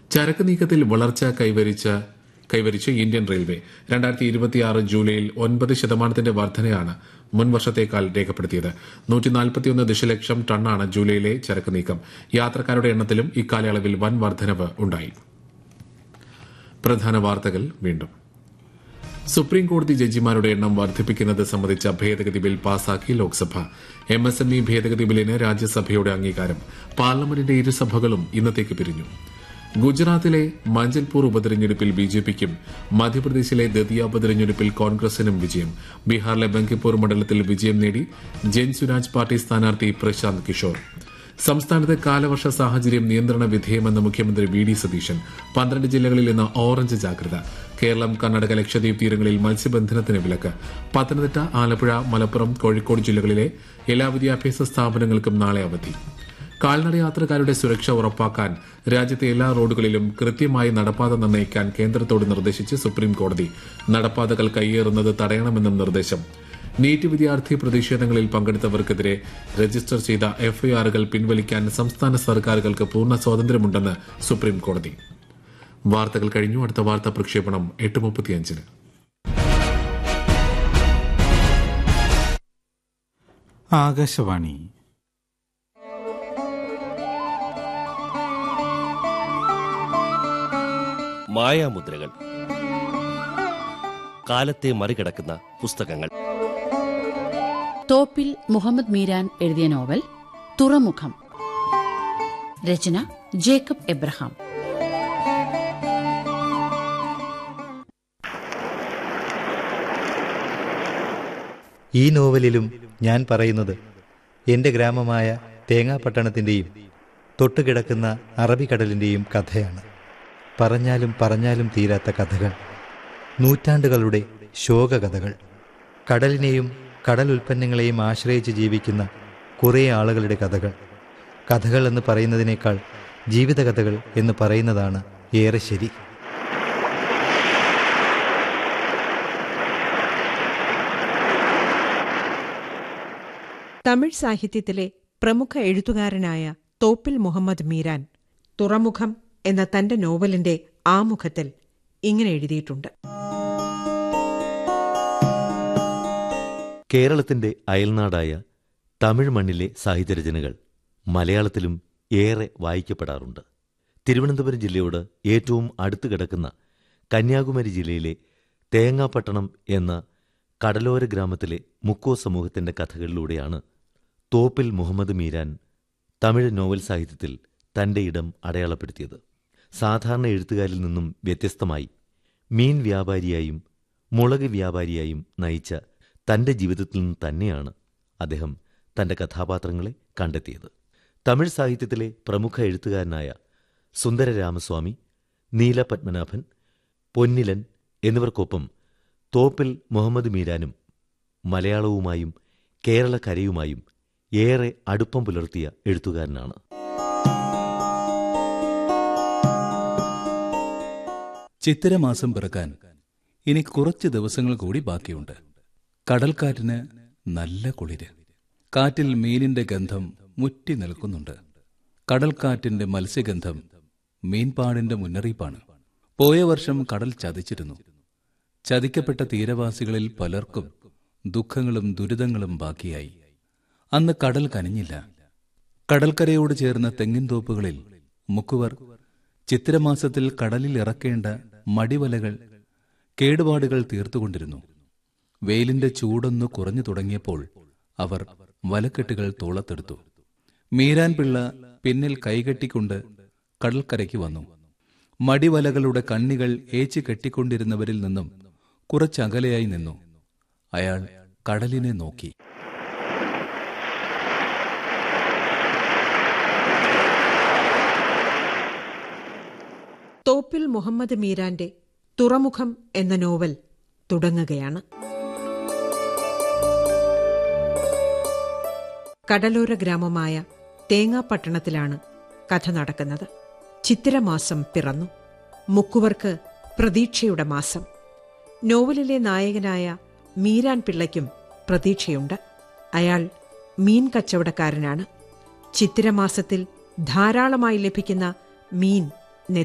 ചരക്ക് നീക്കത്തിൽ വളർച്ച കൈവരിച്ച കൈവരിച്ച് ഇന്ത്യൻ റെയിൽവേ രണ്ടായിരത്തി ഇരുപത്തിയാറ് ജൂലൈയിൽ ഒൻപത് ശതമാനത്തിന്റെ വർധനയാണ് മുൻ വർഷത്തേക്കാൾ രേഖപ്പെടുത്തിയത് നൂറ്റി നാൽപ്പത്തിയൊന്ന് ദശലക്ഷം ടണ്ണാണ് ജൂലൈയിലെ ചരക്ക് നീക്കം യാത്രക്കാരുടെ എണ്ണത്തിലും ഇക്കാലയളവിൽ വൻ വർധനവ് ഉണ്ടായി പ്രധാന വാർത്തകൾ വീണ്ടും സുപ്രീം കോടതി ജഡ്ജിമാരുടെ എണ്ണം വർദ്ധിപ്പിക്കുന്നത് സംബന്ധിച്ച ഭേദഗതി ബിൽ പാസാക്കി Lok Sabha M S M E ഭേദഗതി ബില്ലിന് രാജ്യസഭയുടെ അംഗീകാരം പാർലമെന്റിന്റെ ഇരുസഭകളും ഇന്നത്തേക്ക് പിരിഞ്ഞു ഗുജറാത്തിലെ മഞ്ചൽപൂർ ഉപതെരഞ്ഞെടുപ്പിൽ ബിജെപിക്കും മധ്യപ്രദേശിലെ ദതിയ ഉപതെരഞ്ഞെടുപ്പിൽ കോൺഗ്രസിനും വിജയം ബീഹാറിലെ ബങ്കിപ്പൂർ മണ്ഡലത്തിൽ വിജയം നേടി ജൻ സുരാജ് പാർട്ടി സ്ഥാനാർത്ഥി പ്രശാന്ത് കിഷോർ സംസ്ഥാനത്തെ കാലവർഷ സാഹചര്യം നിയന്ത്രണ വിധേയമെന്ന് മുഖ്യമന്ത്രി വി ഡി സതീശൻ പന്ത്രണ്ട് ജില്ലകളിൽ ഇന്ന് ഓറഞ്ച് ജാഗ്രത കേരളം കർണാടക ലക്ഷദ്വീപ് തീരങ്ങളിൽ മത്സ്യബന്ധനത്തിന് വിലക്ക് പത്തനംതിട്ട ആലപ്പുഴ മലപ്പുറം കോഴിക്കോട് ജില്ലകളിലെ എല്ലാ വിദ്യാഭ്യാസ സ്ഥാപനങ്ങൾക്കും നാളെ അവധി കാൽനട യാത്രക്കാരുടെ സുരക്ഷ ഉറപ്പാക്കാൻ രാജ്യത്തെ എല്ലാ റോഡുകളിലും കൃത്യമായി നടപ്പാത നിർണ്ണയിക്കാൻ കേന്ദ്രത്തോട് നിർദ്ദേശിച്ച് സുപ്രീം കോടതി നടപ്പാതകൾ കയ്യേറുന്നത് തടയണമെന്നും നിർദ്ദേശം നീറ്റ് വിദ്യാർത്ഥി പ്രതിഷേധങ്ങളിൽ പങ്കെടുത്തവർക്കെതിരെ രജിസ്റ്റർ ചെയ്ത എഫ്ഐആറുകൾ പിൻവലിക്കാൻ സംസ്ഥാന സർക്കാരുകൾക്ക് പൂർണ്ണ സ്വാതന്ത്ര്യമുണ്ടെന്ന് സുപ്രീം കോടതി വാർത്തകൾ കഴിഞ്ഞു അടുത്ത വാർത്താ പ്രക്ഷേപണം എട്ട് മുപ്പത്തിയഞ്ചിന് ആകാശവാണി മായാമുദ്രകൾ കാലത്തെ മറികടക്കുന്ന പുസ്തകങ്ങൾ തോപ്പിൽ മുഹമ്മദ് മീരാൻ എഴുതിയ നോവൽ തുറമുഖം രചന ജേക്കബ് എബ്രഹാം ഈ നോവലിലും ഞാൻ പറയുന്നത് എൻ്റെ ഗ്രാമമായ തേങ്ങാപട്ടണത്തിൻ്റെയും തൊട്ടുകിടക്കുന്ന അറബിക്കടലിൻ്റെയും കഥയാണ് പറഞ്ഞാലും പറഞ്ഞാലും തീരാത്ത കഥകൾ നൂറ്റാണ്ടുകളുടെ ശോകകഥകൾ കടലിനെയും കടൽ ഉൽപ്പന്നങ്ങളെയും ആശ്രയിച്ച് ജീവിക്കുന്ന കുറേ ആളുകളുടെ കഥകൾ കഥകൾ എന്ന് പറയുന്നതിനേക്കാൾ ജീവിതകഥകൾ എന്ന് പറയുന്നതാണ് ഏറെ ശരി തമിഴ് സാഹിത്യത്തിലെ പ്രമുഖ എഴുത്തുകാരനായ തോപ്പിൽ മുഹമ്മദ് മീരാൻ തുറമുഖം എന്ന തന്റെ നോവലിന്റെ ആമുഖത്തിൽ ഇങ്ങനെ എഴുതിയിട്ടുണ്ട് കേരളത്തിന്റെ അയൽനാടായ തമിഴ് മണ്ണിലെ സാഹിത്യരചനകൾ മലയാളത്തിലും ഏറെ വായിക്കപ്പെടാറുണ്ട് തിരുവനന്തപുരം ജില്ലയോട് ഏറ്റവും അടുത്ത് കിടക്കുന്ന കന്യാകുമാരി ജില്ലയിലെ തേങ്ങാപട്ടണം എന്ന കടലോര ഗ്രാമത്തിലെ മുക്കോ സമൂഹത്തിന്റെ കഥകളിലൂടെയാണ് തോപ്പിൽ മുഹമ്മദ് മീരാൻ തമിഴ് നോവൽ സാഹിത്യത്തിൽ തന്റെ ഇടം അടയാളപ്പെടുത്തിയത് സാധാരണ എഴുത്തുകാരിൽ നിന്നും വ്യത്യസ്തമായി മീൻ വ്യാപാരിയായും മുളക് വ്യാപാരിയായും നയിച്ച തന്റെ ജീവിതത്തിൽ നിന്ന് തന്നെയാണ് അദ്ദേഹം തന്റെ കഥാപാത്രങ്ങളെ കണ്ടെത്തിയത് തമിഴ് സാഹിത്യത്തിലെ പ്രമുഖ എഴുത്തുകാരനായ സുന്ദര രാമസ്വാമി നീല പത്മനാഭൻ പൊന്നിലൻ എന്നിവർക്കൊപ്പം തോപ്പിൽ മുഹമ്മദ് മീരാനും മലയാളവുമായും കേരളക്കരയുമായും ഏറെ അടുപ്പം പുലർത്തിയ എഴുത്തുകാരനാണ് ചിത്തിരമാസം പിറക്കാൻ ഇനി കുറച്ച് ദിവസങ്ങൾ കൂടി ബാക്കിയുണ്ട് കടൽക്കാറ്റിന് നല്ല കുളിര് കാറ്റിൽ മീനിന്റെ ഗന്ധം മുറ്റി നിൽക്കുന്നുണ്ട് കടൽക്കാറ്റിന്റെ മത്സ്യഗന്ധം മീൻപാടിന്റെ മുന്നറിയിപ്പാണ് പോയ വർഷം കടൽ ചതിച്ചിരുന്നു ചതിക്കപ്പെട്ട തീരവാസികളിൽ പലർക്കും ദുഃഖങ്ങളും ദുരിതങ്ങളും ബാക്കിയായി അന്ന് കടൽ കനിഞ്ഞില്ല കടൽക്കരയോട് ചേർന്ന തെങ്ങിൻതോപ്പുകളിൽ മുക്കുവർ ചിത്തിരമാസത്തിൽ കടലിൽ ഇറക്കേണ്ട മടിവലകൾ കേടുപാടുകൾ തീർത്തുകൊണ്ടിരുന്നു വെയിലിന്റെ ചൂടൊന്നു കുറഞ്ഞു തുടങ്ങിയപ്പോൾ അവർ വലക്കെട്ടുകൾ തോളത്തെടുത്തു മീരാൻ പിള്ള പിന്നിൽ കൈകെട്ടിക്കൊണ്ട് കടൽക്കരയ്ക്ക് വന്നു മടിവലകളുടെ കണ്ണികൾ ഏച്ചു കെട്ടിക്കൊണ്ടിരുന്നവരിൽ നിന്നും കുറച്ചകലെയായി നിന്നു അയാൾ കടലിനെ നോക്കി തോപ്പിൽ മുഹമ്മദ് മീരാന്റെ തുറമുഖം എന്ന നോവൽ തുടങ്ങുകയാണ് കടലോര ഗ്രാമമായ തേങ്ങാപട്ടണത്തിലാണ് കഥ നടക്കുന്നത് ചിത്തിരമാസം പിറന്നു മുക്കുവർക്ക് പ്രതീക്ഷയുടെ മാസം നോവലിലെ നായകനായ മീരാൻ പിള്ളയ്ക്കും പ്രതീക്ഷയുണ്ട് അയാൾ മീൻ കച്ചവടക്കാരനാണ് ചിത്തിരമാസത്തിൽ ധാരാളമായി ലഭിക്കുന്ന മീൻ